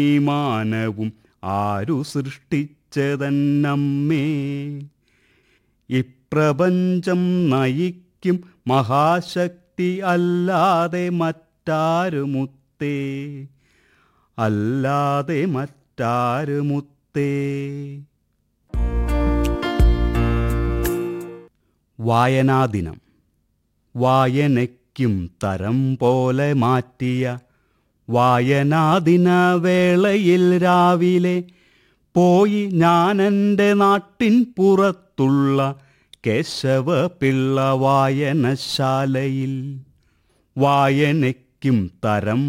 ഈ മാനവും ആരു സൃഷ്ടിച്ചതന്നമ്മേ ഇപ്രപഞ്ചം നയിക്കും മഹാശക്തി അല്ലാതെ മറ്റാരുമുത്തേ അല്ലാതെ മറ്റാരുമുത്തേ വായനാദിനം വായനയ്ക്കും തരം പോലെ മാറ്റിയ വായനാദിന വേളയിൽ രാവിലെ പോയി ഞാനെൻ്റെ നാട്ടിൻ പുറത്തുള്ള കേശവ പിള്ള വായനശാലയിൽ വായനയ്ക്കും തരം